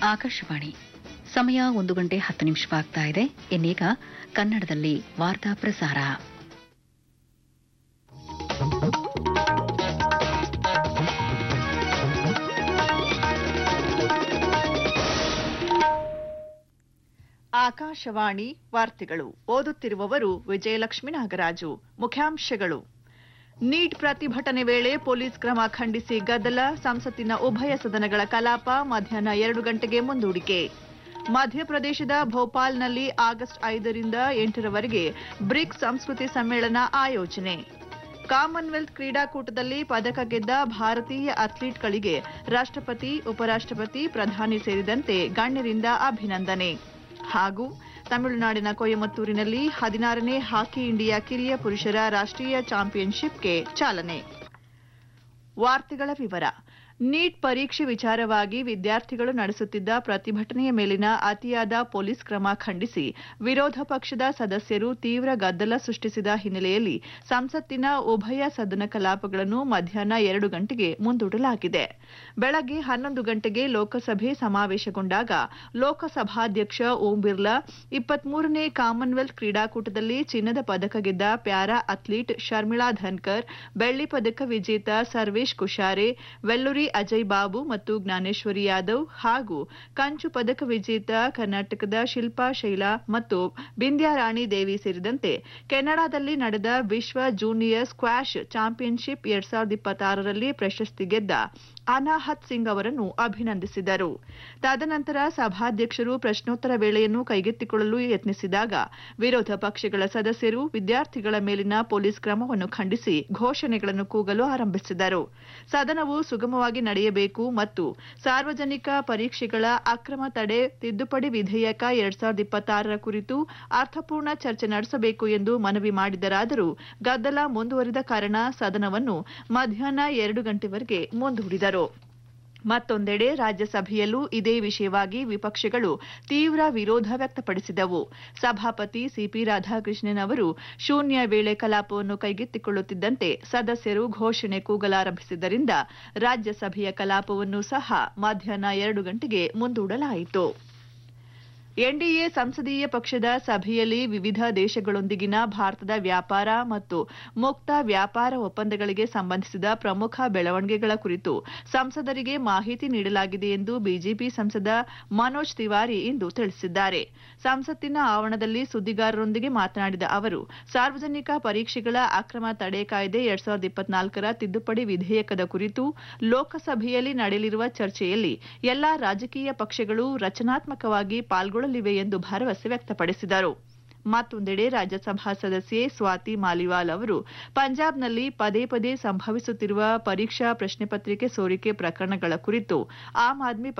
ಆಕಾಶವಾಣಿ ಸಮಯ ಒಂದು ಗಂಟೆ ಹತ್ತು ನಿಮಿಷವಾಗ್ತಾ ಇದೆ ಇನ್ನೀಗ ಕನ್ನಡದಲ್ಲಿ ವಾರ್ತಾ ಪ್ರಸಾರ ಆಕಾಶವಾಣಿ ವಾರ್ತೆಗಳು ಓದುತ್ತಿರುವವರು ವಿಜಯಲಕ್ಷ್ಮಿ ನಾಗರಾಜು ಮುಖ್ಯಾಂಶಗಳು ನೀಟ್ ಪ್ರತಿಭಟನೆ ವೇಳೆ ಪೊಲೀಸ್ ಕ್ರಮ ಖಂಡಿಸಿ ಗದ್ದಲ ಸಂಸತ್ತಿನ ಉಭಯ ಸದನಗಳ ಕಲಾಪ ಮಧ್ಯಾಹ್ನ ಎರಡು ಗಂಟೆಗೆ ಮುಂದೂಡಿಕೆ ಮಧ್ಯಪ್ರದೇಶದ ಭೋಪಾಲ್ನಲ್ಲಿ ಆಗಸ್ಟ್ ಐದರಿಂದ ಎಂಟರವರೆಗೆ ಬ್ರಿಕ್ಸ್ ಸಂಸ್ಕೃತಿ ಸಮ್ಮೇಳನ ಆಯೋಜನೆ ಕಾಮನ್ವೆಲ್ತ್ ಕ್ರೀಡಾಕೂಟದಲ್ಲಿ ಪದಕ ಗೆದ್ದ ಭಾರತೀಯ ಅಥ್ಲೀಟ್ಗಳಿಗೆ ರಾಷ್ಟ್ರಪತಿ ಉಪರಾಷ್ಟ್ರಪತಿ ಪ್ರಧಾನಿ ಸೇರಿದಂತೆ ಗಣ್ಯರಿಂದ ಅಭಿನಂದನೆ ಹಾಗೂ ತಮಿಳುನಾಡಿನ ಕೊಯಮತ್ತೂರಿನಲ್ಲಿ ಹದಿನಾರನೇ ಹಾಕಿ ಇಂಡಿಯಾ ಕಿರಿಯ ಪುರುಷರ ರಾಷ್ಟ್ರೀಯ ಚಾಂಪಿಯನ್ಶಿಪ್ಗೆ ಚಾಲನೆ ವಾರ್ತೆಗಳ ವಿವರ ನೀಟ್ ಪರೀಕ್ಷೆ ವಿಚಾರವಾಗಿ ವಿದ್ಯಾರ್ಥಿಗಳು ನಡೆಸುತ್ತಿದ್ದ ಪ್ರತಿಭಟನೆಯ ಮೇಲಿನ ಅತಿಯಾದ ಪೊಲೀಸ್ ಕ್ರಮ ಖಂಡಿಸಿ ವಿರೋಧ ಪಕ್ಷದ ಸದಸ್ಯರು ತೀವ್ರ ಗದ್ದಲ ಸೃಷ್ಟಿಸಿದ ಹಿನ್ನೆಲೆಯಲ್ಲಿ ಸಂಸತ್ತಿನ ಉಭಯ ಸದನ ಕಲಾಪಗಳನ್ನು ಮಧ್ಯಾಹ್ನ ಎರಡು ಗಂಟೆಗೆ ಮುಂದೂಡಲಾಗಿದೆ ಬೆಳಗ್ಗೆ ಹನ್ನೊಂದು ಗಂಟೆಗೆ ಲೋಕಸಭೆ ಸಮಾವೇಶಗೊಂಡಾಗ ಲೋಕಸಭಾಧ್ಯಕ್ಷ ಓಂ ಬಿರ್ಲಾ ಇಪ್ಪತ್ಮೂರನೇ ಕಾಮನ್ವೆಲ್ತ್ ಕ್ರೀಡಾಕೂಟದಲ್ಲಿ ಚಿನ್ನದ ಪದಕ ಗೆದ್ದ ಪ್ಯಾರಾ ಅಥ್ಲೀಟ್ ಶರ್ಮಿಳಾ ಧನ್ಕರ್ ಬೆಳ್ಳಿ ಪದಕ ವಿಜೇತ ಸರ್ವೇಶ್ ಕುಶಾರೆ ವೆಲ್ಲುರಿ ಅಜಯ್ ಬಾಬು ಮತ್ತು ಜ್ಞಾನೇಶ್ವರಿ ಯಾದವ್ ಹಾಗೂ ಕಂಚು ಪದಕ ವಿಜೇತ ಕರ್ನಾಟಕದ ಶಿಲ್ಪಾ ಶೈಲಾ ಮತ್ತು ಬಿಂದ್ಯಾರಾಣಿ ದೇವಿ ಸೇರಿದಂತೆ ಕೆನಡಾದಲ್ಲಿ ನಡೆದ ವಿಶ್ವ ಜೂನಿಯರ್ ಸ್ಕ್ವಾಷ್ ಚಾಂಪಿಯನ್ಶಿಪ್ ಎರಡ್ ಸಾವಿರದ ಇಪ್ಪತ್ತಾರರಲ್ಲಿ ಪ್ರಶಸ್ತಿ ಗೆದ್ದ ಅನಾಹತ್ ಸಿಂಗ್ ಅವರನ್ನು ಅಭಿನಂದಿಸಿದರು ತದನಂತರ ಸಭಾಧ್ಯಕ್ಷರು ಪ್ರಶ್ನೋತ್ತರ ವೇಳೆಯನ್ನು ಕೈಗೆತ್ತಿಕೊಳ್ಳಲು ಯತ್ನಿಸಿದಾಗ ವಿರೋಧ ಪಕ್ಷಗಳ ಸದಸ್ಯರು ವಿದ್ಯಾರ್ಥಿಗಳ ಮೇಲಿನ ಪೊಲೀಸ್ ಕ್ರಮವನ್ನು ಖಂಡಿಸಿ ಘೋಷಣೆಗಳನ್ನು ಕೂಗಲು ಆರಂಭಿಸಿದರು ಸದನವು ಸುಗಮವಾಗಿ ನಡೆಯಬೇಕು ಮತ್ತು ಸಾರ್ವಜನಿಕ ಪರೀಕ್ಷೆಗಳ ಅಕ್ರಮ ತಡೆ ತಿದ್ದುಪಡಿ ವಿಧೇಯಕ ಎರಡ್ ಸಾವಿರದ ಇಪ್ಪತ್ತಾರರ ಕುರಿತು ಅರ್ಥಪೂರ್ಣ ಚರ್ಚೆ ನಡೆಸಬೇಕು ಎಂದು ಮನವಿ ಮಾಡಿದರಾದರೂ ಗದ್ದಲ ಮುಂದುವರಿದ ಕಾರಣ ಸದನವನ್ನು ಮಧ್ಯಾಹ್ನ ಎರಡು ಗಂಟೆವರೆಗೆ ಮುಂದೂಡಿದರು ಮತ್ತೊಂದೆಡೆ ರಾಜ್ಯಸಭೆಯಲ್ಲೂ ಇದೇ ವಿಷಯವಾಗಿ ವಿಪಕ್ಷಗಳು ತೀವ್ರ ವಿರೋಧ ವ್ಯಕ್ತಪಡಿಸಿದವು ಸಭಾಪತಿ ಸಿಪಿ ರಾಧಾಕೃಷ್ಣನ್ ಅವರು ಶೂನ್ಯ ವೇಳೆ ಕಲಾಪವನ್ನು ಕೈಗೆತ್ತಿಕೊಳ್ಳುತ್ತಿದ್ದಂತೆ ಸದಸ್ಯರು ಘೋಷಣೆ ಕೂಗಲಾರಂಭಿಸಿದ್ದರಿಂದ ರಾಜ್ಯಸಭೆಯ ಕಲಾಪವನ್ನು ಸಹ ಮಧ್ಯಾಹ್ನ ಎರಡು ಗಂಟೆಗೆ ಮುಂದೂಡಲಾಯಿತು ಎನ್ಡಿಎ ಸಂಸದೀಯ ಪಕ್ಷದ ಸಭೆಯಲ್ಲಿ ವಿವಿಧ ದೇಶಗಳೊಂದಿಗಿನ ಭಾರತದ ವ್ಯಾಪಾರ ಮತ್ತು ಮುಕ್ತ ವ್ಯಾಪಾರ ಒಪ್ಪಂದಗಳಿಗೆ ಸಂಬಂಧಿಸಿದ ಪ್ರಮುಖ ಬೆಳವಣಿಗೆಗಳ ಕುರಿತು ಸಂಸದರಿಗೆ ಮಾಹಿತಿ ನೀಡಲಾಗಿದೆ ಎಂದು ಬಿಜೆಪಿ ಸಂಸದ ಮನೋಜ್ ತಿವಾರಿ ಇಂದು ತಿಳಿಸಿದ್ದಾರೆ ಸಂಸತ್ತಿನ ಆವರಣದಲ್ಲಿ ಸುದ್ದಿಗಾರರೊಂದಿಗೆ ಮಾತನಾಡಿದ ಅವರು ಸಾರ್ವಜನಿಕ ಪರೀಕ್ಷೆಗಳ ಅಕ್ರಮ ತಡೆ ಕಾಯ್ದೆ ಎರಡ್ ಸಾವಿರದ ಇಪ್ಪತ್ನಾಲ್ಕರ ತಿದ್ದುಪಡಿ ವಿಧೇಯಕದ ಕುರಿತು ಲೋಕಸಭೆಯಲ್ಲಿ ನಡೆಯಲಿರುವ ಚರ್ಚೆಯಲ್ಲಿ ಎಲ್ಲಾ ರಾಜಕೀಯ ಪಕ್ಷಗಳು ರಚನಾತ್ಮಕವಾಗಿ ಪಾಲ್ಗೊಳ್ಳಲಿವೆ ಎಂದು ಭರವಸೆ ವ್ಯಕ್ತಪಡಿಸಿದರು ಮತ್ತೊಂದೆಡೆ ರಾಜ್ಯಸಭಾ ಸದಸ್ಯೆ ಸ್ವಾತಿ ಮಾಲಿವಾಲ್ ಅವರು ಪಂಜಾಬ್ನಲ್ಲಿ ಪದೇ ಪದೇ ಸಂಭವಿಸುತ್ತಿರುವ ಪರೀಕ್ಷಾ ಪ್ರಶ್ನೆ ಪತ್ರಿಕೆ ಸೋರಿಕೆ ಪ್ರಕರಣಗಳ ಕುರಿತು ಆಮ್ ಆದ್ಮಿ